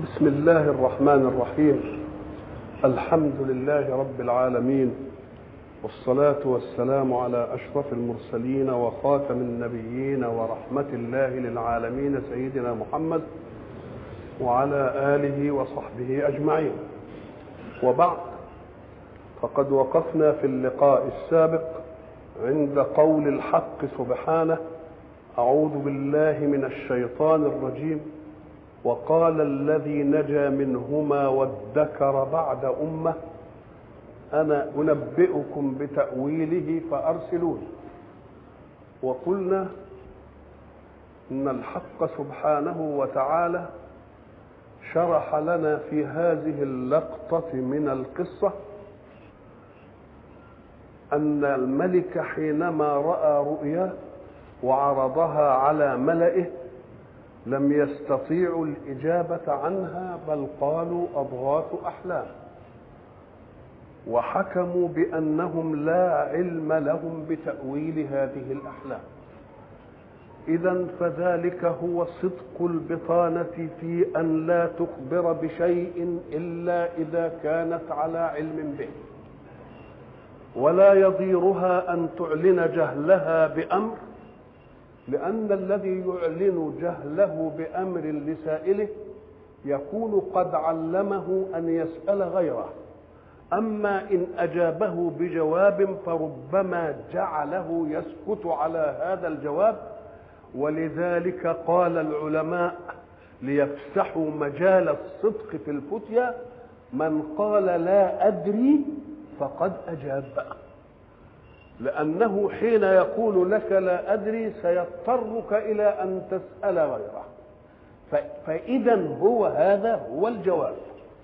بسم الله الرحمن الرحيم الحمد لله رب العالمين والصلاة والسلام على أشرف المرسلين وخاتم النبيين ورحمة الله للعالمين سيدنا محمد وعلى آله وصحبه أجمعين وبعد فقد وقفنا في اللقاء السابق عند قول الحق سبحانه أعوذ بالله من الشيطان الرجيم وقال الذي نجا منهما وادكر بعد أمة أنا أنبئكم بتأويله فأرسلوني وقلنا إن الحق سبحانه وتعالى شرح لنا في هذه اللقطة من القصة أن الملك حينما رأى رؤيا وعرضها على ملئه لم يستطيعوا الإجابة عنها بل قالوا أضغاث أحلام وحكموا بأنهم لا علم لهم بتأويل هذه الأحلام إذا فذلك هو صدق البطانة في أن لا تخبر بشيء إلا إذا كانت على علم به ولا يضيرها أن تعلن جهلها بأمر لأن الذي يعلن جهله بأمر لسائله يكون قد علمه أن يسأل غيره أما إن أجابه بجواب فربما جعله يسكت على هذا الجواب ولذلك قال العلماء ليفسحوا مجال الصدق في الفتيا من قال لا أدري فقد أجاب لأنه حين يقول لك لا أدري سيضطرك إلى أن تسأل غيره فإذا هو هذا هو الجواب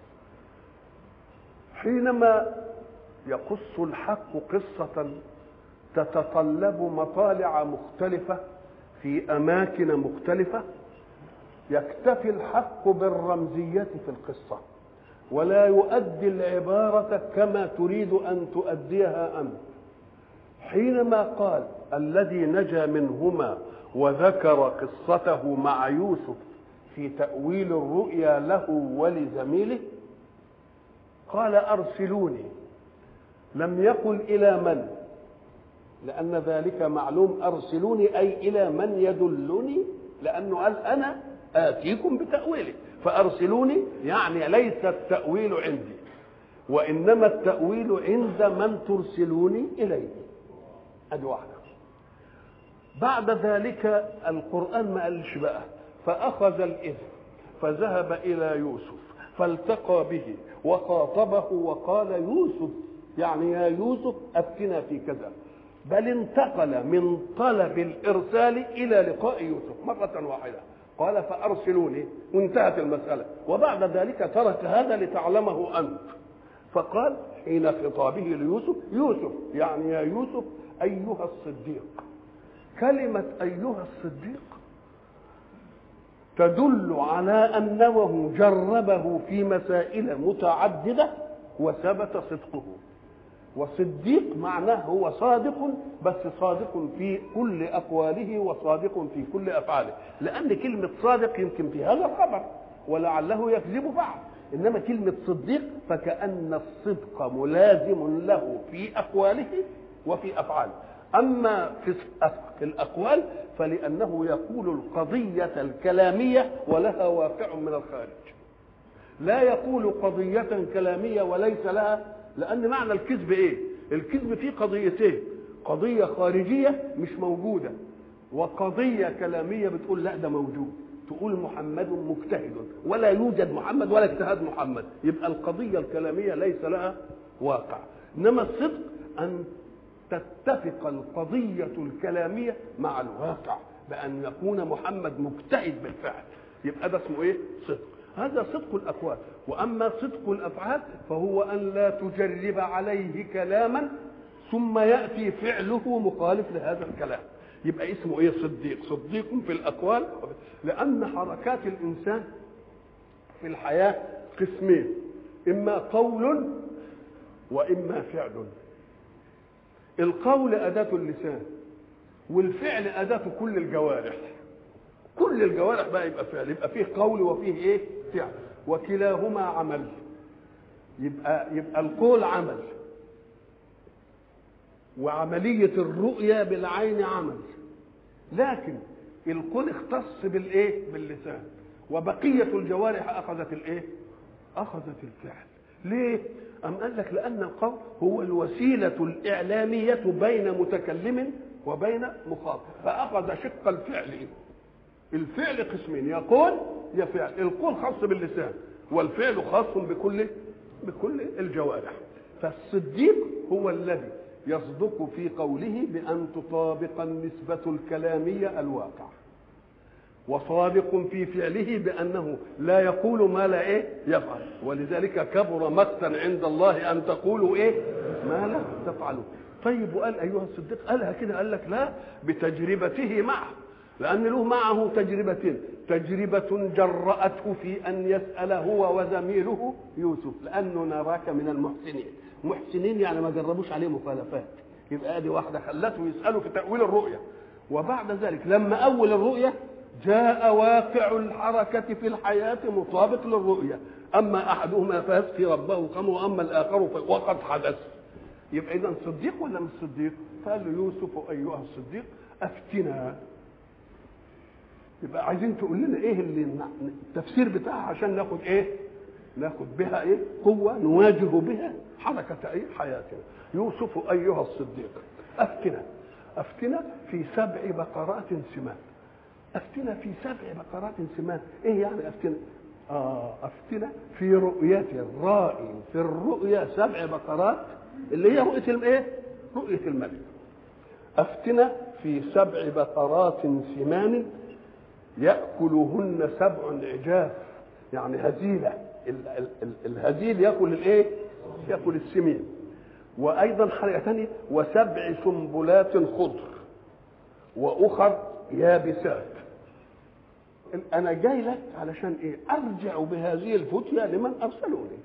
حينما يقص الحق قصة تتطلب مطالع مختلفة في أماكن مختلفة يكتفي الحق بالرمزية في القصة ولا يؤدي العبارة كما تريد أن تؤديها أنت حينما قال الذي نجا منهما وذكر قصته مع يوسف في تأويل الرؤيا له ولزميله قال أرسلوني لم يقل إلى من لأن ذلك معلوم أرسلوني أي إلى من يدلني لأنه قال أنا آتيكم بتأويله فأرسلوني يعني ليس التأويل عندي وإنما التأويل عند من ترسلوني إليه ادي واحده بعد ذلك القران ما قالش بقى فاخذ الاثم فذهب الى يوسف فالتقى به وخاطبه وقال يوسف يعني يا يوسف افتنا في كذا بل انتقل من طلب الارسال الى لقاء يوسف مره واحده قال فارسلوني وانتهت المساله وبعد ذلك ترك هذا لتعلمه انت فقال حين خطابه ليوسف يوسف يعني يا يوسف أيها الصديق كلمة أيها الصديق تدل على أنه جربه في مسائل متعددة وثبت صدقه وصديق معناه هو صادق بس صادق في كل أقواله وصادق في كل أفعاله لأن كلمة صادق يمكن في هذا الخبر ولعله يكذب بعض إنما كلمة صديق فكأن الصدق ملازم له في أقواله وفي افعاله اما في الاقوال فلانه يقول القضيه الكلاميه ولها واقع من الخارج لا يقول قضيه كلاميه وليس لها لان معنى الكذب ايه الكذب فيه قضيتين قضيه خارجيه مش موجوده وقضيه كلاميه بتقول لا ده موجود تقول محمد مجتهد ولا يوجد محمد ولا اجتهاد محمد يبقى القضيه الكلاميه ليس لها واقع انما الصدق ان تتفق القضية الكلامية مع الواقع بأن يكون محمد مجتهد بالفعل يبقى ده اسمه ايه؟ صدق هذا صدق الأقوال وأما صدق الأفعال فهو أن لا تجرب عليه كلاما ثم يأتي فعله مخالف لهذا الكلام يبقى اسمه ايه صديق صديق في الأقوال لأن حركات الإنسان في الحياة قسمين إما قول وإما فعل القول أداة اللسان والفعل أداة كل الجوارح كل الجوارح بقى يبقى فعل يبقى فيه قول وفيه ايه فعل وكلاهما عمل يبقى يبقى القول عمل وعملية الرؤية بالعين عمل لكن القول اختص بالايه باللسان وبقية الجوارح أخذت الايه أخذت الفعل ليه أم قال لك لأن القول هو الوسيلة الإعلامية بين متكلم وبين مخاطب فأخذ شق الفعل الفعل قسمين يقول يا فعل القول خاص باللسان والفعل خاص بكل بكل الجوارح فالصديق هو الذي يصدق في قوله بأن تطابق النسبة الكلامية الواقع وصادق في فعله بأنه لا يقول ما لا إيه يفعل ولذلك كبر مقتا عند الله أن تقولوا إيه ما لا تفعلوا طيب وقال أيها الصديق قالها كده قال لك لا بتجربته معه لأن له معه تجربتين تجربة جرأته في أن يسأل هو وزميله يوسف لأنه نراك من المحسنين محسنين يعني ما جربوش عليه مخالفات يبقى ادي واحدة خلته يسأله في تأويل الرؤية وبعد ذلك لما أول الرؤية جاء واقع الحركة في الحياة مطابق للرؤية أما أحدهما فيسقي ربه خمر وأما الآخر وقد حدث يبقى إذا صديق ولا مش صديق؟ قال له يوسف أيها الصديق أفتنا يبقى عايزين تقول لنا ايه اللي التفسير بتاعها عشان ناخد ايه ناخد بها ايه قوه نواجه بها حركه ايه حياتنا يوسف ايها الصديق افتنا افتنا في سبع بقرات سمان افتنا في سبع بقرات سمان ايه يعني افتنا اه افتنا في رؤية الرائي في الرؤيا سبع بقرات اللي هي رؤية الايه رؤية الملك افتنا في سبع بقرات سمان ياكلهن سبع عجاف يعني هزيله ال- ال- ال- الهزيل ياكل الايه ياكل السمين وايضا حاجه ثانيه وسبع سنبلات خضر واخر يابسات انا جاي لك علشان ايه ارجع بهذه الفتيه لمن ارسلوني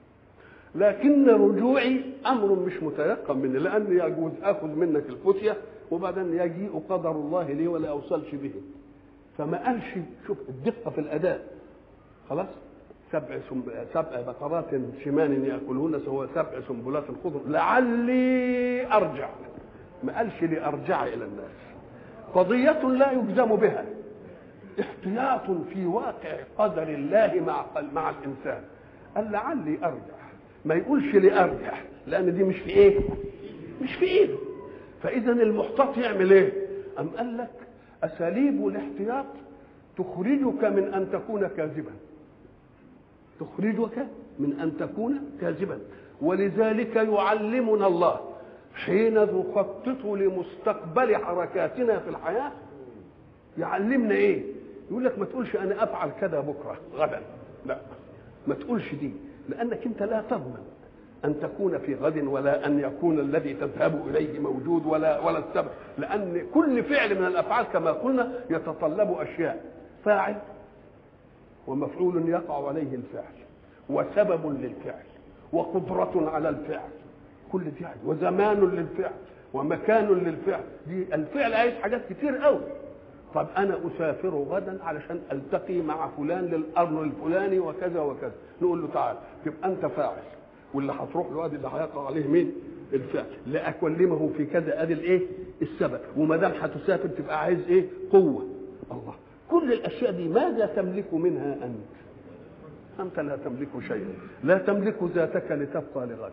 لكن رجوعي امر مش متيقن مني لان يجوز اخذ منك الفتيه وبعدين يجيء قدر الله لي ولا اوصلش به فما قالش شوف الدقه في الاداء خلاص سبع سنب... سبع بقرات شمان ياكلون سواء سبع سنبلات خضر لعلي ارجع ما قالش لارجع الى الناس قضيه لا يجزم بها احتياط في واقع قدر الله مع مع الانسان قال لعلي ارجع ما يقولش لارجع لان دي مش في ايه مش في ايده فاذا المحتاط يعمل ايه ام قال لك اساليب الاحتياط تخرجك من ان تكون كاذبا تخرجك من ان تكون كاذبا ولذلك يعلمنا الله حين نخطط لمستقبل حركاتنا في الحياه يعلمنا ايه يقول لك ما تقولش انا افعل كذا بكره غدا لا ما تقولش دي لانك انت لا تضمن ان تكون في غد ولا ان يكون الذي تذهب اليه موجود ولا ولا السبب لان كل فعل من الافعال كما قلنا يتطلب اشياء فاعل ومفعول يقع عليه الفعل وسبب للفعل وقدرة على الفعل كل دي حاجة وزمان للفعل ومكان للفعل دي الفعل عايز حاجات كتير قوي طب انا اسافر غدا علشان التقي مع فلان للامر الفلاني وكذا وكذا نقول له تعال تبقى انت فاعل واللي هتروح له ادي اللي هيقع عليه مين الفعل لاكلمه في كذا ادي الايه السبب وما دام هتسافر تبقى عايز ايه قوه الله كل الاشياء دي ماذا تملك منها انت انت لا تملك شيئا لا تملك ذاتك لتبقى لغد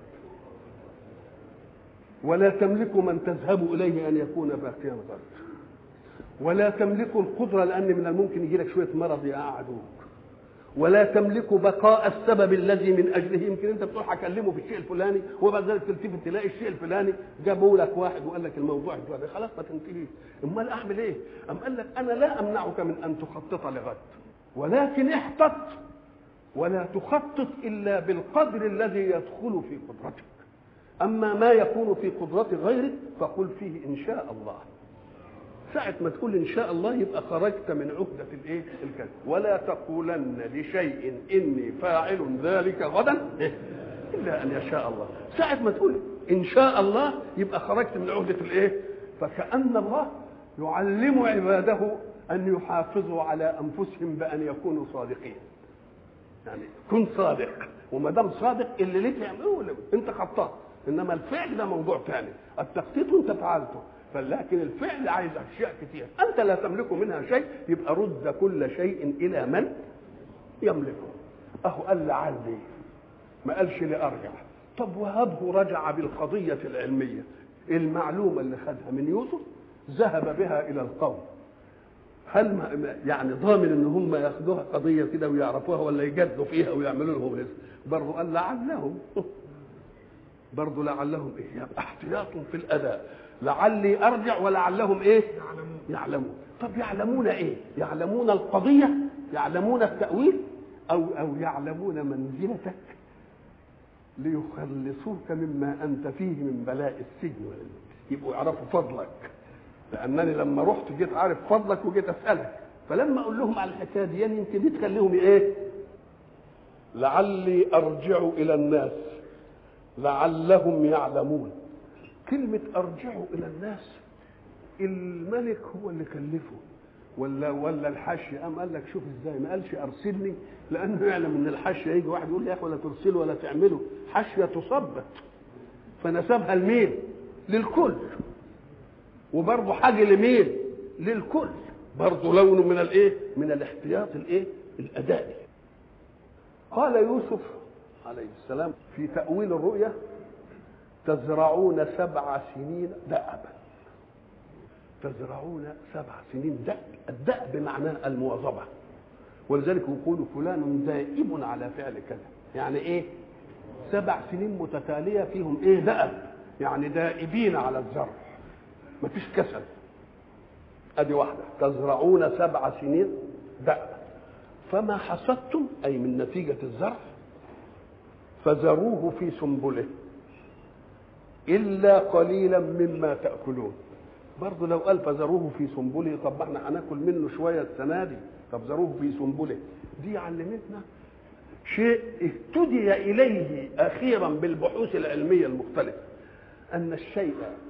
ولا تملك من تذهب اليه ان يكون باقيا غد ولا تملك القدره لان من الممكن يجي لك شويه مرض يقعدوك ولا تملك بقاء السبب الذي من اجله يمكن انت بتروح اكلمه في الشيء الفلاني وبعد ذلك تلتفت تلاقي الشيء الفلاني جابوا لك واحد وقال لك الموضوع الفلاني خلاص ما تنتهيش امال اعمل ايه؟ ام قال لك انا لا امنعك من ان تخطط لغد ولكن احتط ولا تخطط الا بالقدر الذي يدخل في قدرتك اما ما يكون في قدرة غيرك فقل فيه ان شاء الله ساعة ما تقول إن شاء الله يبقى خرجت من عقدة الإيه؟ الكذب، ولا تقولن لشيء إني فاعل ذلك غدا إلا أن يشاء الله، ساعة ما تقول إن شاء الله يبقى خرجت من عقدة الإيه؟ فكأن الله يعلم عباده أن يحافظوا على أنفسهم بأن يكونوا صادقين. يعني كن صادق وما دام صادق اللي ليك يعمله انت خطاط انما الفعل ده موضوع ثاني التخطيط انت فعلته فلكن الفعل عايز اشياء كتير انت لا تملك منها شيء يبقى رد كل شيء الى من يملكه اهو قال لعلي ما قالش لارجع طب وهبه رجع بالقضيه العلميه المعلومه اللي خدها من يوسف ذهب بها الى القوم هل ما يعني ضامن ان هم ياخدوها قضيه كده ويعرفوها ولا يجادلوا فيها ويعملوا لهم رزق برضه قال لعلهم برضه لعلهم ايه يبقى احتياط في الاداء لعلي ارجع ولعلهم ايه يعلمون يعلمون طب يعلمون ايه يعلمون القضيه يعلمون التاويل او او يعلمون منزلتك ليخلصوك مما انت فيه من بلاء السجن يبقوا يعرفوا فضلك لانني لما رحت جيت عارف فضلك وجيت اسالك فلما اقول لهم على الحكايه دي يعني يمكن دي تخليهم ايه لعلي ارجع الى الناس لعلهم يعلمون كلمه ارجع الى الناس الملك هو اللي كلفه ولا ولا الحش قام قال لك شوف ازاي ما قالش ارسلني لانه يعلم ان الحش هيجي واحد يقول لي يا اخي ولا ترسله ولا تعمله حاشيه تثبت فنسبها لمين؟ للكل وبرضه حاجه لمين؟ للكل برضه لونه من الايه؟ من الاحتياط الايه؟ الادائي قال يوسف عليه السلام في تأويل الرؤيا تزرعون سبع سنين دأبا تزرعون سبع سنين دأب الدأب بمعناه المواظبة ولذلك يقول فلان دائب على فعل كذا يعني ايه سبع سنين متتالية فيهم ايه دأب يعني دائبين على الزرع مفيش كسل ادي واحدة تزرعون سبع سنين دأبا فما حصدتم اي من نتيجة الزرع فذروه في سنبله إلا قليلا مما تأكلون برضه لو قال فذروه في سنبله طب احنا هناكل منه شوية السنة دي طب ذروه في سنبله دي علمتنا شيء اهتدي إليه أخيرا بالبحوث العلمية المختلفة أن الشيء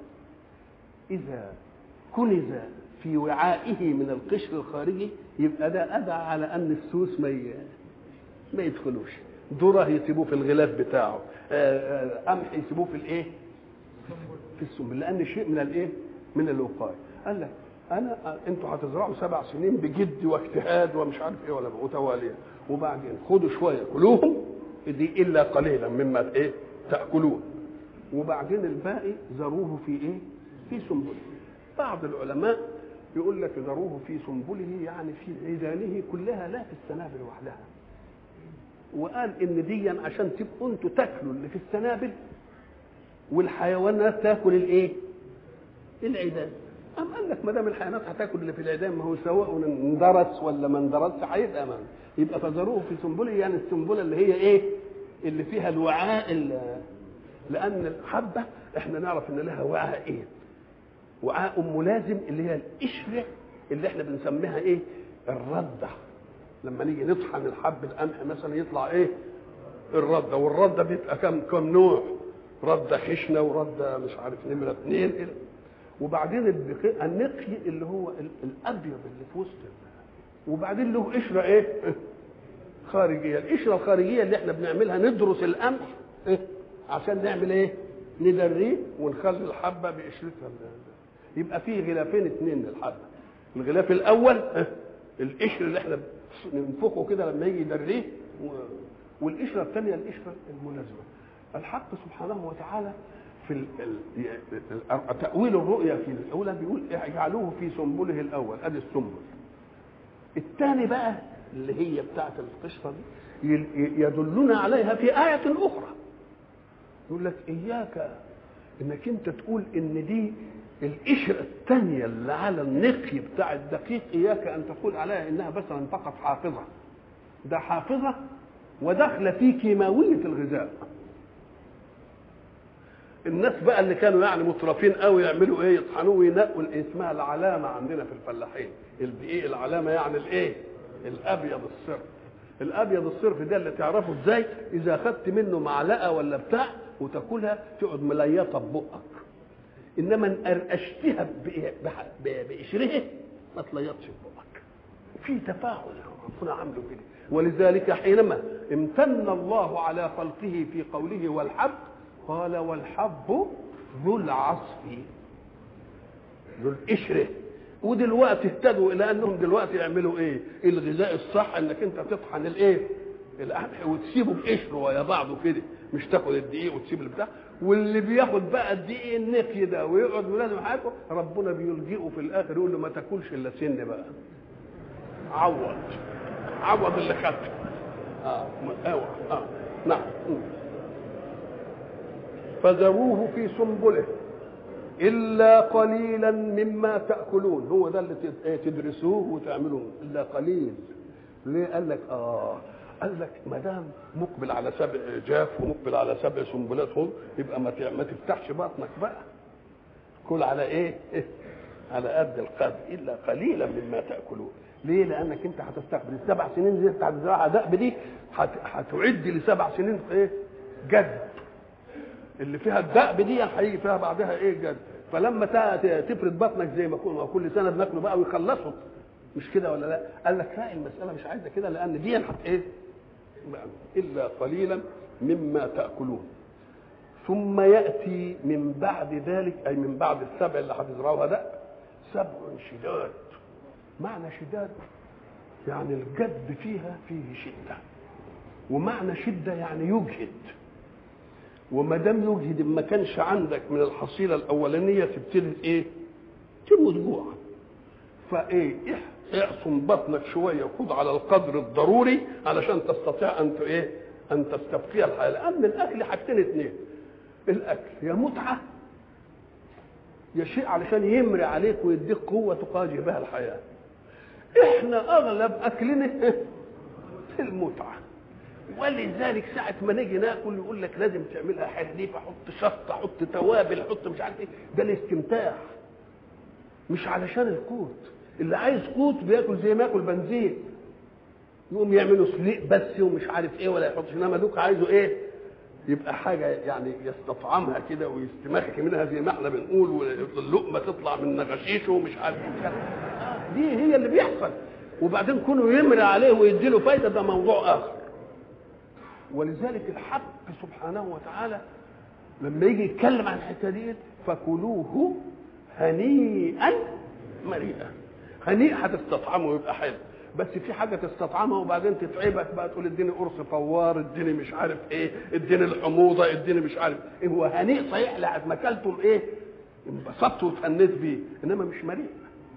إذا كنز في وعائه من القشر الخارجي يبقى ده أدعى على أن السوس ما ي- ما يدخلوش ذره يسيبوه في الغلاف بتاعه آه، آه، قمح يسيبوه في الايه في السنبل لان شيء من الايه من الوقايه قال لك انا آه، انتوا هتزرعوا سبع سنين بجد واجتهاد ومش عارف ايه ولا متواليه وبعدين خدوا شويه كلوهم دي الا قليلا مما ايه تاكلون وبعدين الباقي ذروه في ايه في سنبله بعض العلماء يقول لك ذروه في سنبله يعني في عيدانه كلها لا في السنابل وحدها وقال ان دي عشان تبقوا انتوا تاكلوا اللي في السنابل والحيوانات تاكل الايه؟ العيدان قام قال لك ما دام الحيوانات هتاكل اللي في العيدان ما هو سواء اندرس ولا ما اندرسش هيبقى ما يبقى فذروه في سنبله يعني السنبله اللي هي ايه؟ اللي فيها الوعاء ال- لان الحبه احنا نعرف ان لها وعاءين وعاء ملازم اللي هي القشره اللي احنا بنسميها ايه؟ الرده لما نيجي نطحن الحب القمح مثلا يطلع ايه الرده والرده بيبقى كم كم نوع رده خشنه ورده مش عارف نمره اثنين إيه. وبعدين البقي- النقي اللي هو ال- الابيض اللي في وسط ال- وبعدين له قشره ايه خارجيه القشره الخارجيه اللي احنا بنعملها ندرس القمح إيه؟ عشان نعمل ايه ندريه ونخلي الحبه بقشرتها ال- يبقى فيه غلافين اثنين للحبه الغلاف الاول إيه؟ القشر اللي احنا ننفخه كده لما يجي يدريه و- والقشره الثانيه القشره الملازمه الحق سبحانه وتعالى في ال... ال... ال... تأويل الرؤيا في الأولى بيقول اجعلوه في سنبله الأول أدي السنبل الثاني بقى اللي هي بتاعة القشرة دي ي- يدلنا عليها في آية أخرى يقول لك إياك إنك أنت تقول إن دي القشرة الثانية اللي على النقي بتاع الدقيق إياك أن تقول عليها إنها مثلا فقط حافظة ده حافظة وداخلة في كيماوية الغذاء الناس بقى اللي كانوا يعني مترفين قوي يعملوا ايه يطحنوه وينقوا اللي اسمها العلامه عندنا في الفلاحين الايه العلامه يعني الايه الابيض الصرف الابيض الصرف ده اللي تعرفه ازاي اذا اخذت منه معلقه ولا بتاع وتاكلها تقعد مليطه ببقك انما ان قرقشتها بإيه- بح- ب- بقشرها ما تليطش في بقك في تفاعل ربنا عامله كده ولذلك حينما امتن الله على خلقه في قوله والحب قال والحب ذو العصف ذو القشره ودلوقتي اهتدوا الى انهم دلوقتي يعملوا ايه؟ الغذاء الصح انك انت تطحن الايه؟ القمح وتسيبه بقشره ويا بعضه كده مش تاخد الدقيق وتسيب البتاع واللي بياخد بقى الدقيق النقي ده ويقعد ولازم حياته ربنا بيلجئه في الاخر يقول له ما تاكلش الا سن بقى عوض عوض اللي خدته اه اوعى اه نعم فذروه في سنبله الا قليلا مما تاكلون هو ده اللي تدرسوه وتعملوه الا قليل ليه قال لك اه قال لك ما دام مقبل على سبع جاف ومقبل على سبع سنبلات هم يبقى ما ما تفتحش بطنك بقى كل على ايه على قد القدر الا قليلا مما تاكلون ليه لانك انت هتستقبل السبع سنين دي بتاعت الزراعه دأب دي هتعد لسبع سنين ايه جد اللي فيها الدأب دي هيجي فيها بعدها ايه جد فلما تفرد بطنك زي ما كل سنه بناكله بقى ويخلصوا مش كده ولا لا؟ قال لك لا المساله مش عايزه كده لان دي حت ايه؟ الا قليلا مما تاكلون ثم ياتي من بعد ذلك اي من بعد السبع اللي هتزرعوها ده سبع شداد معنى شداد يعني الجد فيها فيه شده ومعنى شده يعني يجهد وما دام يجهد ما كانش عندك من الحصيله الاولانيه تبتدي ايه؟ تموت جوع فايه اعصم بطنك شويه وخد على القدر الضروري علشان تستطيع ان ايه ان تستبقي الحياه لان الاكل حاجتين اثنين الاكل يا متعه يا شيء علشان يمري عليك ويديك قوه تقاضي بها الحياه احنا اغلب اكلنا المتعه ولذلك ساعة ما نيجي ناكل يقول لك لازم تعملها حريفة حط شطة حط توابل حط مش عارف ايه ده الاستمتاع مش علشان القوت اللي عايز قوت بياكل زي ما ياكل بنزين يقوم يعملوا سليق بس ومش عارف ايه ولا يحطش انما دوك عايزه ايه يبقى حاجه يعني يستطعمها كده ويستمخك منها زي ما احنا بنقول واللقمه تطلع من نغشيشه ومش عارف ايه دي هي اللي بيحصل وبعدين كونه يمري عليه ويديله فايده ده موضوع اخر ولذلك الحق سبحانه وتعالى لما يجي يتكلم عن الحته دي فكلوه هنيئا مريئا هنيء هتستطعمه ويبقى حلو بس في حاجه تستطعمها وبعدين تتعبك بقى تقول اديني قرص فوار اديني مش عارف ايه اديني الحموضه اديني مش عارف ايه هو هنيء صحيح لحد ما اكلتم ايه انبسطت وتهنيت بيه انما مش مريء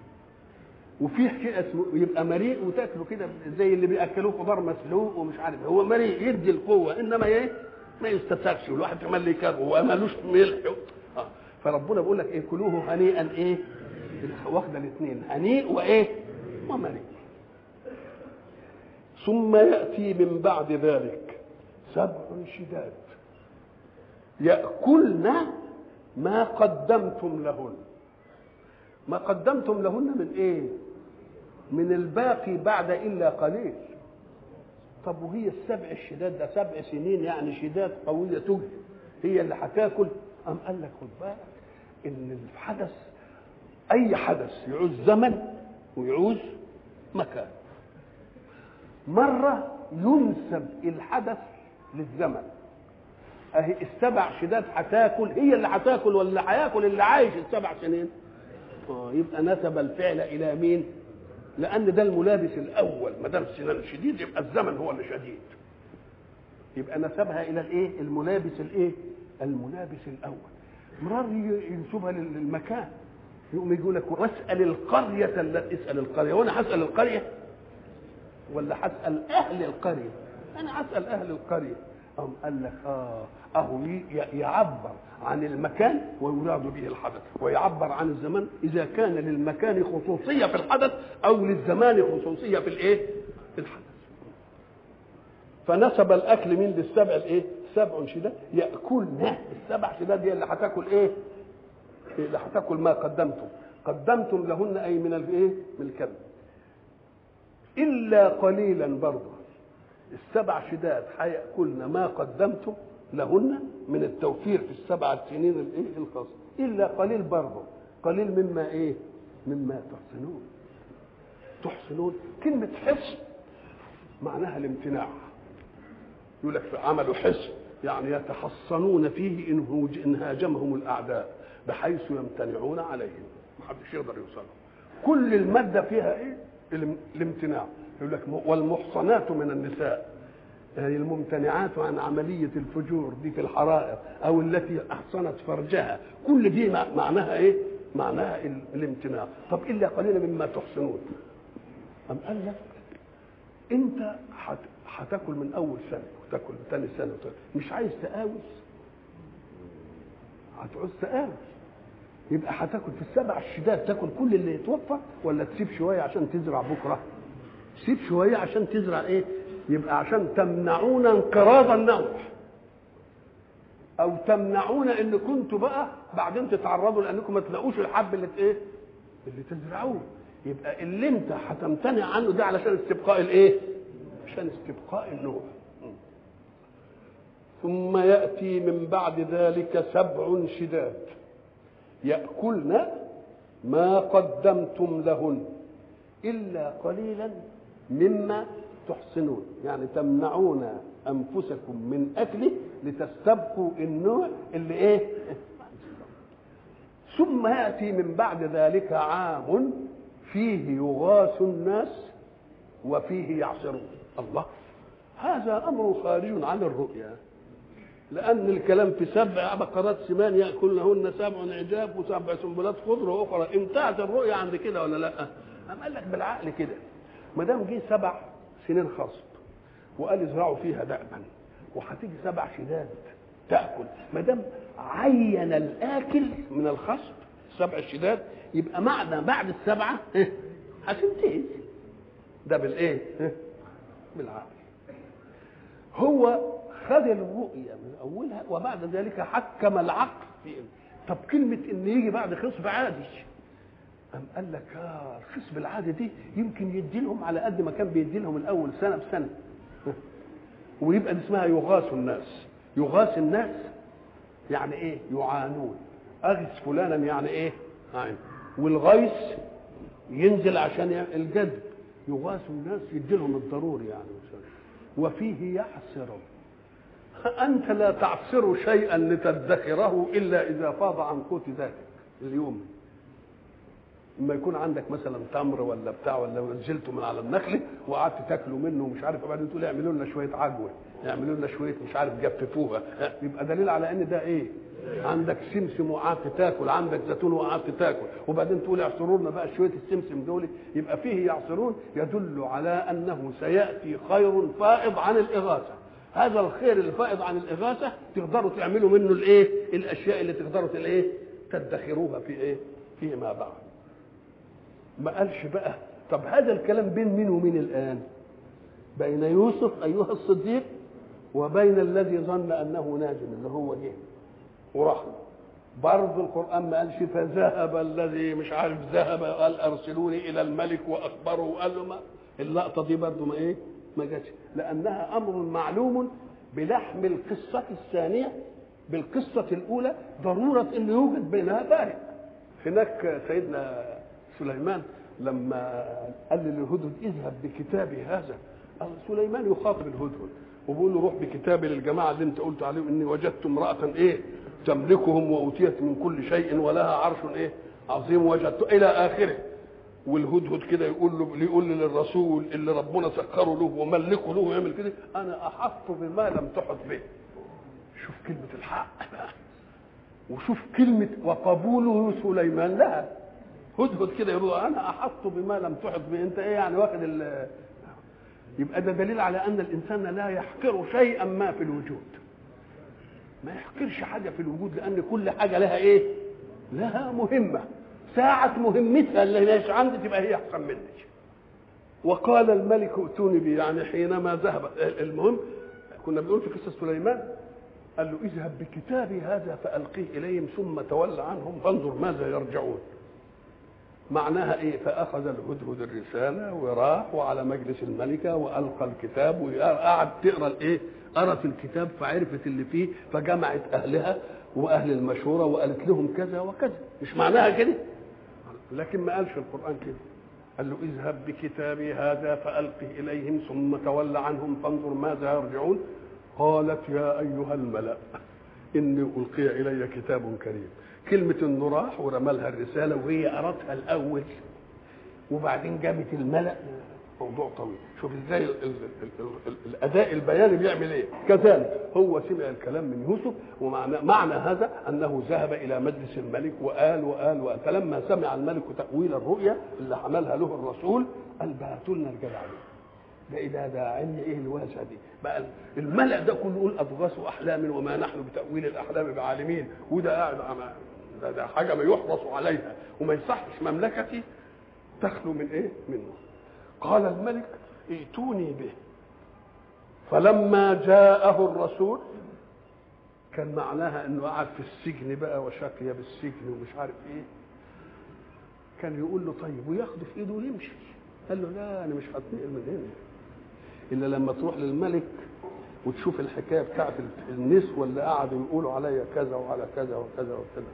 وفي شيء اسمه يبقى مريء وتاكله كده زي اللي بياكلوه خضار مسلوق ومش عارف هو مريء يدي القوه انما ايه ما يستساغش والواحد كمان اللي يكره ومالوش ملح آه. فربنا بيقول لك ايه كلوه هنيئا ايه واخده الاثنين هنيء وايه ومريء ثم ياتي من بعد ذلك سبع شداد ياكلن ما قدمتم لهن ما قدمتم لهن من ايه من الباقي بعد الا قليل طب وهي السبع الشداد ده سبع سنين يعني شداد قويه تجهد هي اللي هتاكل ام قال لك خد بالك ان الحدث اي حدث يعوز زمن ويعوز مكان مره ينسب الحدث للزمن اهي السبع شداد هتاكل هي اللي هتاكل ولا هياكل اللي عايش السبع سنين اه يبقى نسب الفعل الى مين لان ده الملابس الاول ما دام السنان شديد يبقى الزمن هو اللي شديد يبقى نسبها الى الايه الملابس الايه الملابس الاول مرار ينسبها للمكان يقوم يقول لك واسال القريه التي اسال القريه وانا هسال القريه ولا هسال اهل القريه انا هسال اهل القريه أم قال لك اه اهو يعبر عن المكان ويراد به الحدث ويعبر عن الزمان اذا كان للمكان خصوصيه في الحدث او للزمان خصوصيه في الايه في الحدث فنسب الاكل من للسبع الايه سبع شداد ياكلن السبع شداد هي اللي هتاكل ايه اللي هتاكل ما قدمتم قدمتم لهن اي من الايه من الكذب الا قليلا برضه السبع شداد هياكلن ما قدمتم لهن من التوفير في السبع سنين الايه الخاصه الا قليل برضه قليل مما ايه مما تحسنون تحسنون كلمه حصن معناها الامتناع يقول لك عملوا حصن يعني يتحصنون فيه إن, إن هاجمهم الأعداء بحيث يمتنعون عليهم محدش يقدر يوصلهم كل المادة فيها إيه؟ الامتناع يقول لك والمحصنات من النساء يعني الممتنعات عن عملية الفجور دي في الحرائر أو التي أحصنت فرجها كل دي معناها إيه؟ معناها الامتناع طب إلا قليلا مما تحصنون أم قال لك أنت هتاكل من أول سنة وتاكل من ثاني سنة وتاكل. مش عايز تقاوس هتعوز تقاوس يبقى هتاكل في السبع الشداد تاكل كل اللي يتوفى ولا تسيب شويه عشان تزرع بكره سيب شويه عشان تزرع ايه يبقى عشان تمنعون انقراض النوع او تمنعون ان كنتوا بقى بعدين تتعرضوا لانكم ما تلاقوش الحب اللي ايه اللي تزرعوه يبقى اللي انت هتمتنع عنه ده علشان استبقاء الايه عشان استبقاء النوع ثم ياتي من بعد ذلك سبع شداد ياكلن ما قدمتم لهن الا قليلا مما تحسنون يعني تمنعون انفسكم من اكله لتستبقوا النوع اللي ايه ثم ياتي من بعد ذلك عام فيه يغاث الناس وفيه يعصرون الله هذا امر خارج عن الرؤيا لان الكلام في سبع بقرات سمان ياكلنهن سبع عجاب وسبع سنبلات خضر واخرى انتهت الرؤيا عند كده ولا لا؟ قام قال لك بالعقل كده ما دام جه سبع سنين خصب وقال ازرعوا فيها دأبا وهتيجي سبع شداد تاكل ما دام عين الاكل من الخصب سبع الشداد يبقى معنى بعد السبعه هتنتهي ده بالايه؟ بالعقل هو خد الرؤية من أولها وبعد ذلك حكم العقل في طب كلمة إن يجي بعد خصب عادي أم قال لك آه الخصب العادي دي يمكن يدي لهم على قد ما كان بيدي لهم الأول سنة بسنة ويبقى دي اسمها يغاث الناس يغاث الناس يعني إيه يعانون أغث فلانا يعني إيه عين والغيث ينزل عشان الجذب يغاث الناس يدي لهم الضروري يعني وفيه يعسر أنت لا تعصر شيئا لتدخره إلا إذا فاض عن قوت ذاتك اليوم لما يكون عندك مثلا تمر ولا بتاع ولا نزلته من على النخل وقعدت تاكلوا منه ومش عارف وبعدين تقول اعملوا لنا شويه عجوه اعملوا لنا شويه مش عارف جففوها يبقى دليل على ان ده ايه؟ عندك سمسم وقعدت تاكل عندك زيتون وقعدت تاكل وبعدين تقول اعصروا لنا بقى شويه السمسم دول يبقى فيه يعصرون يدل على انه سياتي خير فائض عن الاغاثه هذا الخير الفائض عن الاغاثه تقدروا تعملوا منه الايه؟ الاشياء اللي تقدروا الايه؟ تدخروها في ايه؟ فيما بعد. ما قالش بقى طب هذا الكلام بين مين ومين الان؟ بين يوسف ايها الصديق وبين الذي ظن انه ناجم اللي هو جه وراح برضه القران ما قالش فذهب الذي مش عارف ذهب قال ارسلوني الى الملك واخبره وقال له ما اللقطه دي برضه ما ايه؟ ما جاتش لانها امر معلوم بلحم القصه الثانيه بالقصه الاولى ضروره ان يوجد بينها فارق هناك سيدنا سليمان لما قال للهدهد اذهب بكتابي هذا سليمان يخاطب الهدهد وبيقول له روح بكتابي للجماعه اللي انت قلت عليهم اني وجدت امراه ايه تملكهم واوتيت من كل شيء ولها عرش ايه عظيم وجدت الى اخره والهدهد كده يقول له يقول للرسول اللي ربنا سخره له وملكه له ويعمل كده انا احط بما لم تحط به شوف كلمه الحق بقى وشوف كلمه وقبوله سليمان لها هدهد كده يقول انا احط بما لم تحط به انت ايه يعني واخد ال يبقى ده دليل على ان الانسان لا يحقر شيئا ما في الوجود ما يحقرش حاجه في الوجود لان كل حاجه لها ايه لها مهمه ساعة مهمتها اللي ليش عندي تبقى هي أحسن مني وقال الملك ائتوني به يعني حينما ذهب المهم كنا بنقول في قصة سليمان قال له اذهب بكتابي هذا فألقيه إليهم ثم تول عنهم فانظر ماذا يرجعون معناها ايه فاخذ الهدهد الرساله وراح وعلى مجلس الملكه والقى الكتاب وقعد تقرا الايه قرت الكتاب فعرفت اللي فيه فجمعت اهلها واهل المشوره وقالت لهم كذا وكذا مش معناها كده لكن ما قالش القران كده قال له اذهب بكتابي هذا فألقه إليهم ثم تول عنهم فانظر ماذا يرجعون قالت يا أيها الملأ إني ألقي إلي كتاب كريم كلمة إنه راح ورمى الرسالة وهي قرأتها الأول وبعدين جابت الملأ موضوع طويل شوف ازاي ال ال ال ال الاداء البياني بيعمل ايه كذلك هو سمع الكلام من يوسف ومعنى معنى هذا انه ذهب الى مجلس الملك وقال وقال وقال فلما سمع الملك تاويل الرؤيا اللي حملها له الرسول قال بعتوا لنا الجدع ده ايه ده ده علم ايه الواسع دي بقى الملأ ده كله يقول اضغاث احلام وما نحن بتاويل الاحلام بعالمين وده قاعد ده, ده حاجه ما يحرص عليها وما يصحش مملكتي تخلو من ايه منه قال الملك ائتوني به فلما جاءه الرسول كان معناها انه قعد في السجن بقى وشقي بالسجن ومش عارف ايه كان يقول له طيب وياخده في ايده ويمشي قال له لا انا مش هتنقل من هنا الا لما تروح للملك وتشوف الحكايه بتاعت النسوه اللي قعدوا يقولوا عليا كذا وعلى كذا وكذا وكذا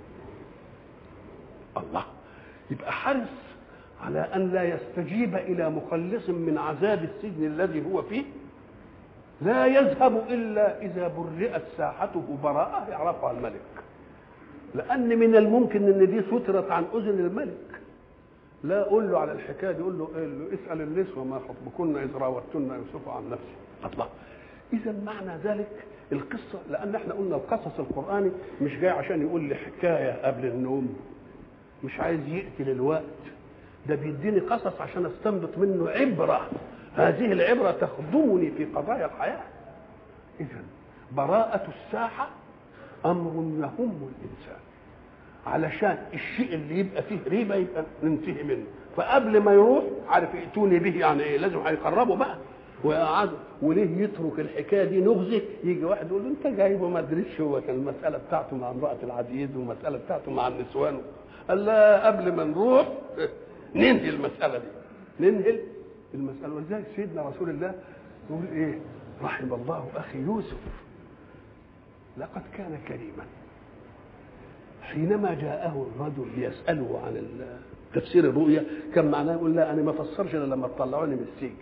الله يبقى حرص على ان لا يستجيب الى مخلص من عذاب السجن الذي هو فيه لا يذهب الا اذا برئت ساحته براءه يعرفها الملك لان من الممكن ان دي سترت عن اذن الملك لا قول له على الحكايه دي قول له, قل له اسال النسوه ما خطبكن اذ راوتن يوسف عن نفسه الله اذا معنى ذلك القصه لان احنا قلنا القصص القراني مش جاي عشان يقول لي حكايه قبل النوم مش عايز يقتل الوقت ده بيديني قصص عشان استنبط منه عبره هذه العبره تخدمني في قضايا الحياه اذا براءه الساحه امر يهم الانسان علشان الشيء اللي يبقى فيه ريبه يبقى ننتهي منه فقبل ما يروح عارف ائتوني به يعني ايه لازم هيقربوا بقى ويقعدوا وليه يترك الحكايه دي نغزه يجي واحد يقول له انت جايبه ما ادريش هو كان المساله بتاعته مع امراه العزيز والمساله بتاعته مع النسوان قال لا قبل ما نروح ننهي المساله دي ننهي المساله ولذلك سيدنا رسول الله يقول ايه رحم الله اخي يوسف لقد كان كريما حينما جاءه الرجل ليساله عن تفسير الرؤيا كان معناه يقول لا انا ما فسرش الا لما تطلعوني من السجن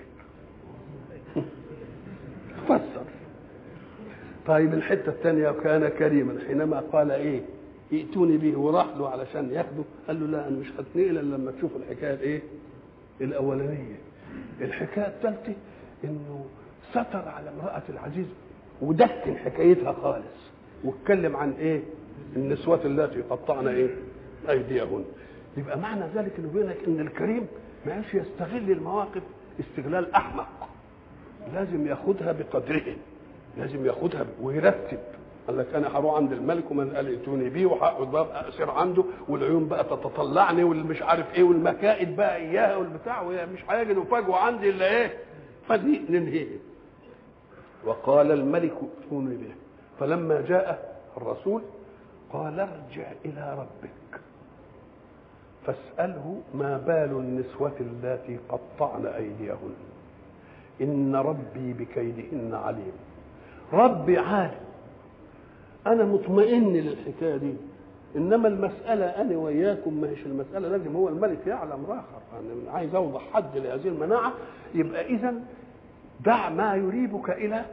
فسر طيب الحته الثانيه كان كريما حينما قال ايه ائتوني به وراح له علشان ياخده قال له لا انا مش هتنقل الا لما تشوف الحكايه الايه الاولانيه الحكايه الثالثه انه ستر على امراه العزيز ودكن حكايتها خالص واتكلم عن ايه النسوات اللاتي قطعن ايه ايديهن يبقى معنى ذلك انه بيقول لك ان الكريم ما يعرفش يستغل المواقف استغلال احمق لازم ياخدها بقدره لازم ياخدها ويرتب قال لك انا هروح عند الملك ومن قال ائتوني بيه وهقعد بقى اسير عنده والعيون بقى تتطلعني والمش عارف ايه والمكائد بقى اياها والبتاع مش هيجدوا فجوه عندي الا ايه فدي ننهيه وقال الملك ائتوني به فلما جاء الرسول قال ارجع الى ربك فاساله ما بال النسوه اللاتي قطعن ايديهن ان ربي بكيدهن عليم ربي عالم انا مطمئن للحكايه دي انما المساله انا وياكم ما هيش المساله لازم هو الملك يعلم راخر انا عايز اوضح حد لهذه المناعه يبقى اذا دع ما يريبك الى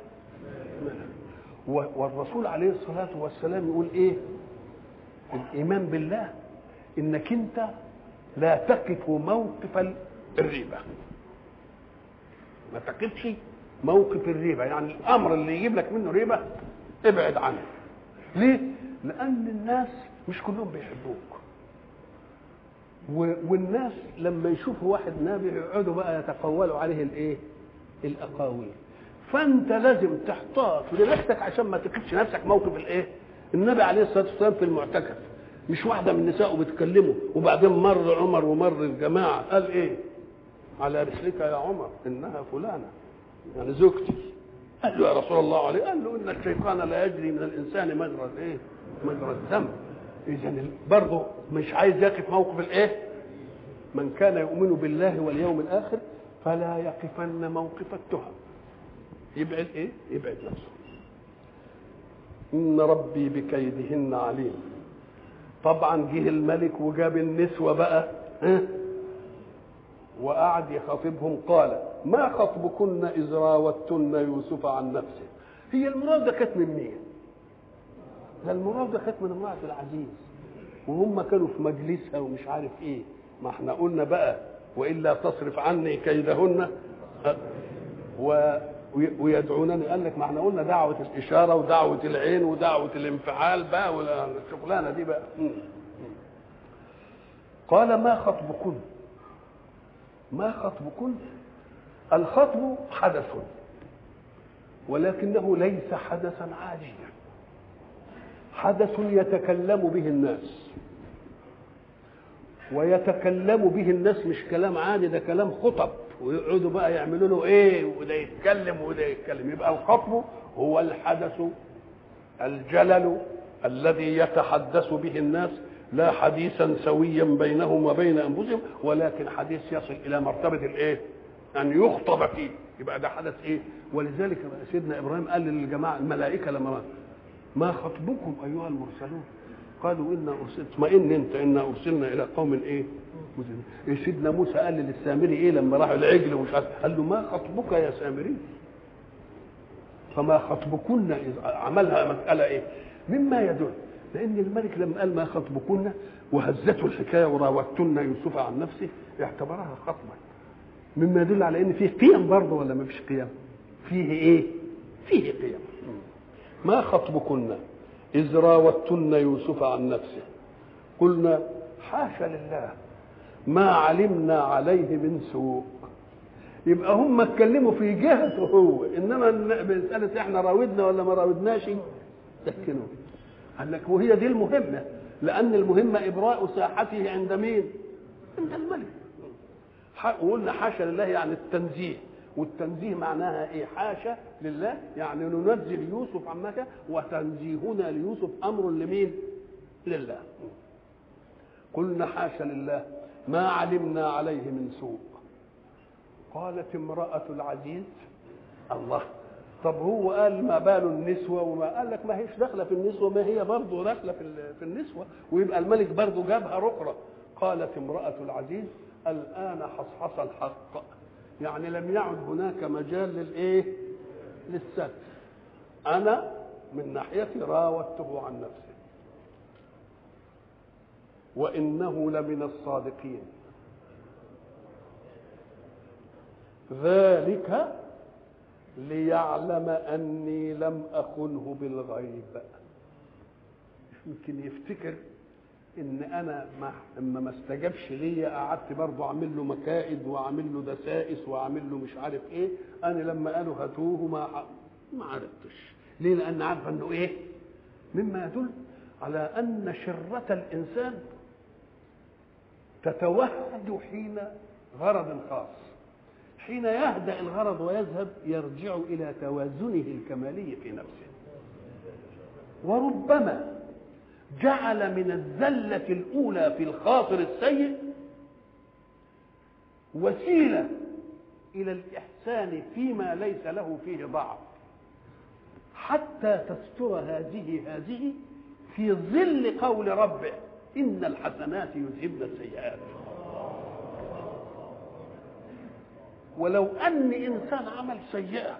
والرسول عليه الصلاه والسلام يقول ايه الايمان بالله انك انت لا تقف موقف الريبه ما تقفش موقف الريبه يعني الامر اللي يجيب لك منه ريبه ابعد عنه ليه لان الناس مش كلهم بيحبوك والناس لما يشوفوا واحد نبي يقعدوا بقى يتقولوا عليه الايه الاقاويل فانت لازم تحتاط لنفسك عشان ما تقفش نفسك موقف الايه النبي عليه الصلاه والسلام في المعتكف مش واحده من نسائه بتكلمه وبعدين مر عمر ومر الجماعه قال ايه على رسلك يا عمر انها فلانه يعني زوجتي قال له يا رسول الله عليه قال له ان الشيطان لا يجري من الانسان مجرى الايه مجرى الدم اذا برضه مش عايز يقف موقف الايه من كان يؤمن بالله واليوم الاخر فلا يقفن موقف التهم يبعد ايه يبعد نفسه ان ربي بكيدهن عليم طبعا جه الملك وجاب النسوه بقى ها وقعد يخاطبهم قال ما خطبكن إذ راوتن يوسف عن نفسه هي المراودة كانت من مين؟ ده المراودة كانت من امرأة العزيز وهم كانوا في مجلسها ومش عارف ايه ما احنا قلنا بقى والا تصرف عني كيدهن و ويدعونني قال لك ما احنا قلنا دعوة الإشارة ودعوة العين ودعوة الانفعال بقى والشغلانة دي بقى قال ما خطبكن ما خطبكن الخطب حدث ولكنه ليس حدثا عاديا حدث يتكلم به الناس ويتكلم به الناس مش كلام عادي ده كلام خطب ويقعدوا بقى يعملوا له ايه وده يتكلم وده يتكلم يبقى الخطب هو الحدث الجلل الذي يتحدث به الناس لا حديثا سويا بينهم وبين انفسهم ولكن حديث يصل الى مرتبه الايه؟ ان يخطب فيه يبقى ده حدث ايه؟ ولذلك سيدنا ابراهيم قال للجماعه الملائكه لما ما خطبكم ايها المرسلون؟ قالوا انا ارسلت اطمئن انت انا ارسلنا الى قوم ايه؟ إيه سيدنا موسى قال للسامري ايه لما راحوا العجل ومش عارف قال له ما خطبك يا سامري؟ فما خطبكن عملها مساله ايه؟ مما يدل لان الملك لما قال ما خطبكن وهزته الحكايه وراوتن يوسف عن نفسه اعتبرها خطبا مما يدل على ان فيه قيم برضه ولا ما فيش قيم؟ فيه ايه؟ فيه قيم ما خطبكن إذ راوتن يوسف عن نفسه قلنا حاشا لله ما علمنا عليه من سوء يبقى هم اتكلموا في جهته هو انما مساله احنا راودنا ولا ما راودناش سكنوا قال لك وهي دي المهمه لان المهمه ابراء ساحته عند مين؟ عند الملك وقلنا حاشا لله يعني التنزيه والتنزيه معناها ايه حاشا لله يعني ننزه يوسف عن مكة وتنزيهنا ليوسف امر لمين لله قلنا حاشا لله ما علمنا عليه من سوء قالت امرأة العزيز الله طب هو قال ما بال النسوة وما قال لك ما هيش داخلة في النسوة ما هي برضه داخلة في في النسوة ويبقى الملك برضه جابها رقرة قالت امرأة العزيز الآن حصحص الحق يعني لم يعد هناك مجال للايه للستر انا من ناحيتي راودته عن نفسه وانه لمن الصادقين ذلك ليعلم اني لم اخنه بالغيب يمكن يفتكر ان انا ما اما ما استجابش ليا قعدت برضه اعمل له مكائد واعمل له دسائس واعمل له مش عارف ايه انا لما قالوا هاتوه ما ما عرفتش ليه لان عارفه انه ايه مما يدل على ان شره الانسان تتوهج حين غرض خاص حين يهدا الغرض ويذهب يرجع الى توازنه الكمالي في نفسه وربما جعل من الزلة الأولى في الخاطر السيء وسيلة إلى الإحسان فيما ليس له فيه ضعف حتى تستر هذه هذه في ظل قول ربه إن الحسنات يذهبن السيئات ولو أن إنسان عمل سيئة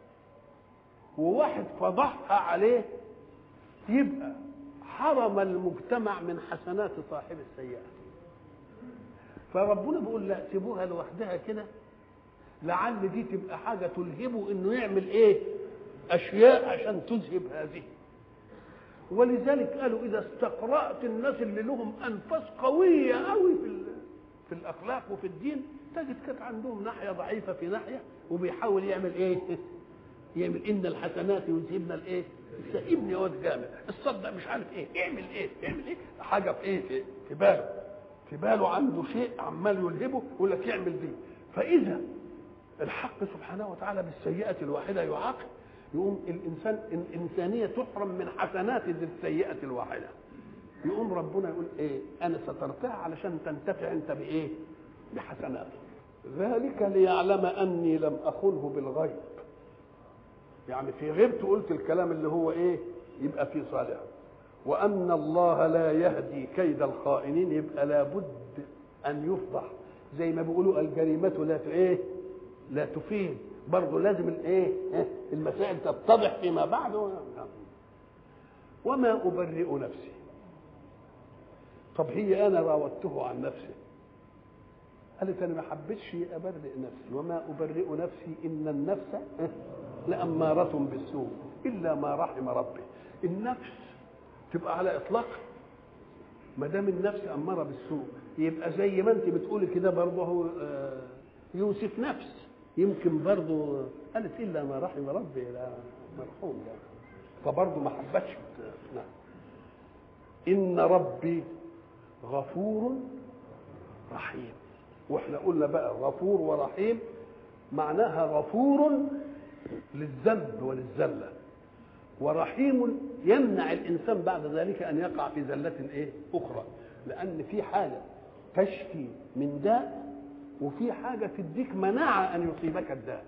وواحد فضحها عليه يبقى حرم المجتمع من حسنات صاحب السيئة فربنا بيقول لا سيبوها لوحدها كده لعل دي تبقى حاجة تلهبه انه يعمل ايه اشياء عشان تذهب هذه ولذلك قالوا اذا استقرأت الناس اللي لهم انفاس قوية قوي في في الاخلاق وفي الدين تجد كانت عندهم ناحية ضعيفة في ناحية وبيحاول يعمل ايه يعمل ان الحسنات يذهبن الايه ابني واد جامع الصدق مش عارف ايه اعمل ايه اعمل ايه حاجه في ايه في, في باله في باله عنده شيء عمال يلهبه يقول لك يعمل دي فاذا الحق سبحانه وتعالى بالسيئه الواحده يعاقب يقوم الانسان الانسانيه تحرم من حسنات السيئه الواحده يقوم ربنا يقول ايه انا سترتها علشان تنتفع انت بايه بحسناته ذلك ليعلم اني لم اخنه بالغيب يعني في غيبته قلت الكلام اللي هو ايه يبقى في صالح وان الله لا يهدي كيد الخائنين يبقى لابد ان يفضح زي ما بيقولوا الجريمة لا ت- ايه لا تفيد برضه لازم الايه ها؟ المسائل تتضح فيما بعد و- وما أبرئ نفسي طب هي أنا راودته عن نفسي قالت أنا ما حبيتش أبرئ نفسي وما أبرئ نفسي إن النفس ها؟ لأمارة بالسوء إلا ما رحم ربي النفس تبقى على إطلاق ما دام النفس أمارة بالسوء يبقى زي ما أنت بتقولي كده برضه هو آه، يوسف نفس يمكن برضه قالت إلا ما رحم ربي لا مرحوم يعني فبرضه ما حبتش نعم إن ربي غفور رحيم واحنا قلنا بقى غفور ورحيم معناها غفور للذنب وللزله ورحيم يمنع الانسان بعد ذلك ان يقع في زله ايه اخرى لان في حاجه تشفي من داء وفي حاجه تديك مناعه ان يصيبك الداء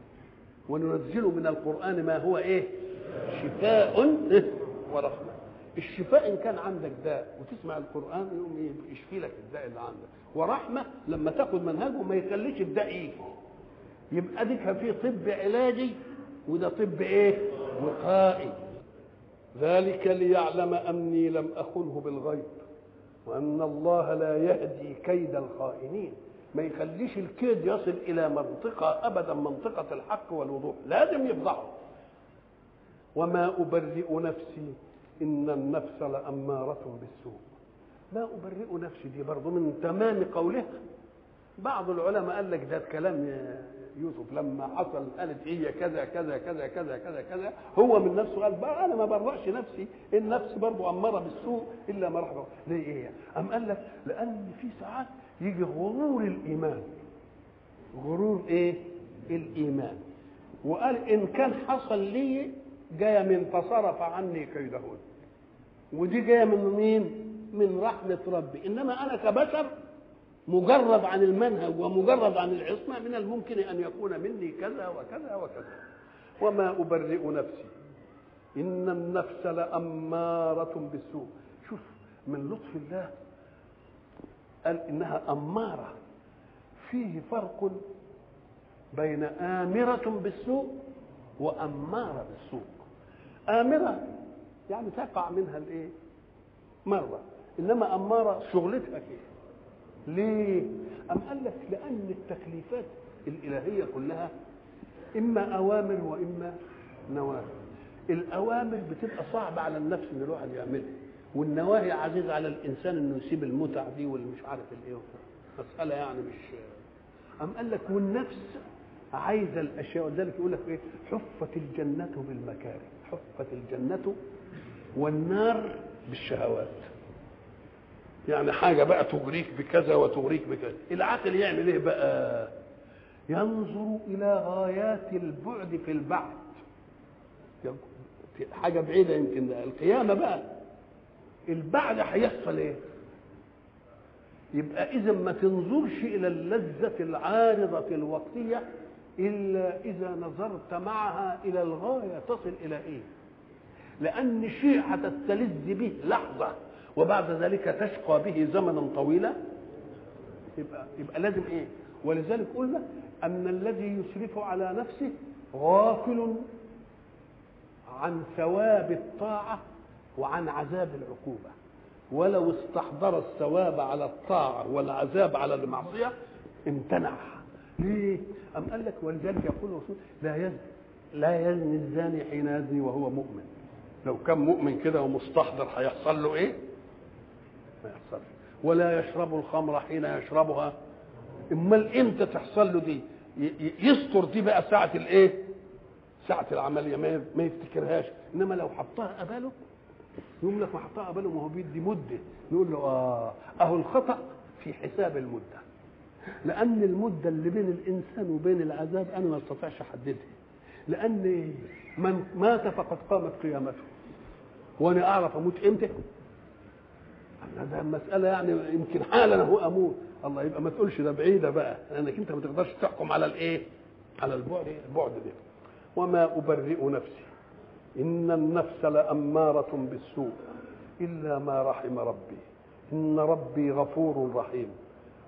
وننزل من القران ما هو ايه شفاء ورحمه الشفاء ان كان عندك داء وتسمع القران يقوم يشفي لك الداء اللي عندك ورحمه لما تاخد منهجه ما يخليش الداء يجي يبقى دي كان في طب علاجي وده طب ايه وقائي ذلك ليعلم اني لم اخنه بالغيب وان الله لا يهدي كيد الخائنين ما يخليش الكيد يصل الى منطقه ابدا منطقه الحق والوضوح لازم يفضحه وما ابرئ نفسي ان النفس لاماره بالسوء ما ابرئ نفسي دي برضه من تمام قولها بعض العلماء قال لك ده كلام يوسف لما حصل قالت هي كذا كذا كذا كذا كذا كذا هو من نفسه قال بقى انا ما برأش نفسي النفس برضه اماره بالسوء الا ما رحم ربي. ليه ايه؟ ام قال لك لان في ساعات يجي غرور الايمان غرور ايه؟ الايمان وقال ان كان حصل لي جايه من فصرف عني كيدهن ودي جايه من مين؟ من رحمه ربي انما انا كبشر مجرد عن المنهج ومجرد عن العصمة من الممكن أن يكون مني كذا وكذا وكذا وما أبرئ نفسي إن النفس لأمارة بالسوء شوف من لطف الله قال إنها أمارة فيه فرق بين آمرة بالسوء وأمارة بالسوء آمرة يعني تقع منها الإيه مرة إنما أمارة شغلتها كده ليه؟ أم قال لك لأن التكليفات الإلهية كلها إما أوامر وإما نواهي. الأوامر بتبقى صعبة على النفس إن الواحد يعملها، والنواهي عزيز على الإنسان إنه يسيب المتع دي واللي مش عارف الإيه مسألة يعني مش أم قال لك والنفس عايزة الأشياء ولذلك يقول لك إيه؟ حفت الجنة بالمكاره، حفت الجنة والنار بالشهوات. يعني حاجه بقى تغريك بكذا وتغريك بكذا العقل يعمل ايه بقى ينظر الى غايات البعد في البعد حاجه بعيده يمكن القيامه بقى البعد هيحصل ايه يبقى اذا ما تنظرش الى اللذه العارضه الوقتيه الا اذا نظرت معها الى الغايه تصل الى ايه لان شيء هتستلذ به لحظه وبعد ذلك تشقى به زمنا طويلا يبقى يبقى لازم ايه ولذلك قلنا ان الذي يسرف على نفسه غافل عن ثواب الطاعه وعن عذاب العقوبه ولو استحضر الثواب على الطاعه والعذاب على المعصيه امتنع ليه؟ أم قال لك ولذلك يقول الرسول لا يزني لا يزني الزاني حين يزني وهو مؤمن لو كان مؤمن كده ومستحضر هيحصل له ايه؟ ما يحصلش ولا يشرب الخمر حين يشربها امال امتى تحصل له دي يستر دي بقى ساعه الايه ساعه العمليه ما ما يفتكرهاش انما لو حطها قباله يقول لك ما حطها قباله ما هو بيدي مده نقول له اه اهو الخطا في حساب المده لان المده اللي بين الانسان وبين العذاب انا ما استطيعش احددها لان من مات فقد قامت قيامته وانا اعرف اموت امتى هذا مسألة يعني يمكن حالا هو أموت الله يبقى ما تقولش ده بعيدة بقى لأنك أنت ما تقدرش تحكم على الإيه؟ على البعد البعد ده وما أبرئ نفسي إن النفس لأمارة بالسوء إلا ما رحم ربي إن ربي غفور رحيم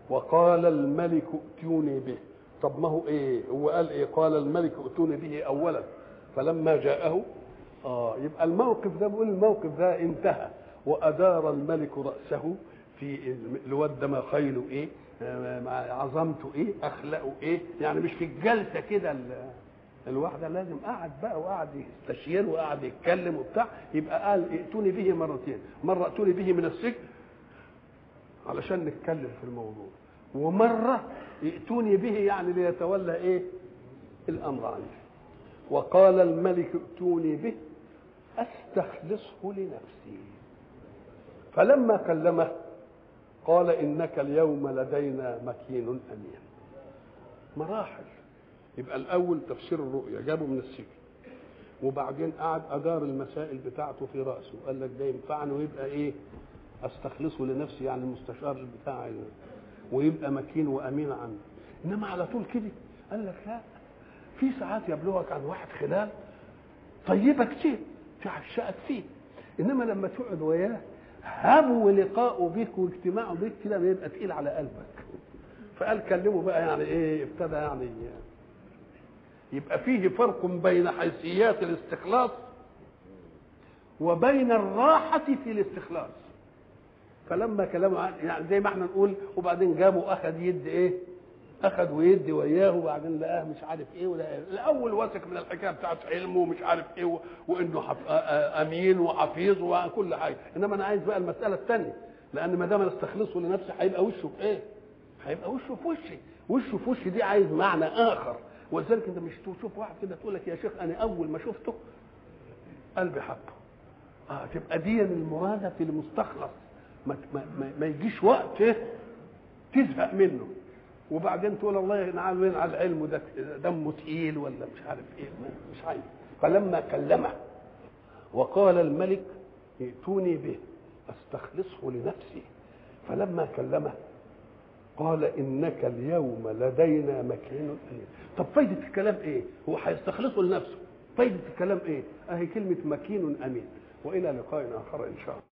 وقال الملك ائتوني به طب ما هو ايه هو قال ايه قال الملك ائتوني به اولا فلما جاءه اه يبقى الموقف ده بيقول الموقف ده انتهى وادار الملك راسه في الواد ده ما خيله ايه آه، مع عظمته ايه اخلاقه ايه يعني مش في الجلسه كده ال- الواحده لازم قعد بقى وقعد يستشير وقعد يتكلم وبتاع يبقى قال ائتوني به مرتين مره ائتوني به من السجن علشان نتكلم في الموضوع ومره ائتوني به يعني ليتولى ايه الامر عندي وقال الملك ائتوني به استخلصه لنفسي فلما كلمه قال انك اليوم لدينا مكين امين مراحل يبقى الاول تفسير الرؤيا جابه من السجن وبعدين قعد ادار المسائل بتاعته في راسه قال لك ده ينفعني ويبقى ايه استخلصه لنفسي يعني المستشار بتاعي ويبقى مكين وامين عنه انما على طول كده قال لك لا في ساعات يبلغك عن واحد خلال طيبه كتير تعشقك فيه انما لما تقعد وياه هبو لقاؤه بك واجتماعه بك كده بيبقى تقيل على قلبك فقال كلمه بقى يعني ايه ابتدى يعني يبقى فيه فرق بين حيثيات الاستخلاص وبين الراحة في الاستخلاص فلما كلامه عن- يعني زي ما احنا نقول وبعدين جابه اخذ يد ايه اخذ ويدي وياه وبعدين لقاه مش عارف ايه ولا الاول واثق من الحكايه بتاعت علمه ومش عارف ايه و- وانه حف... آ- آ- امين وحفيظ وكل حاجه انما انا عايز بقى المساله الثانيه لان ما دام انا استخلصه لنفسي هيبقى وشه في ايه؟ هيبقى وشه في وشي وشه في وشي دي عايز معنى اخر ولذلك انت مش تشوف واحد كده تقول لك يا شيخ انا اول ما شفته قلبي حبه اه تبقى دي المراده في المستخلص ما, ما, ما, ما يجيش وقت إيه؟ تزهق منه وبعدين تقول الله ينعل وين على العلم ده دمه تقيل ولا مش عارف ايه مش عارف فلما كلمه وقال الملك ائتوني به استخلصه لنفسي فلما كلمه قال انك اليوم لدينا مكين امين طب فايده الكلام ايه هو هيستخلصه لنفسه فايده الكلام ايه اهي كلمه مكين امين والى لقاء اخر ان شاء الله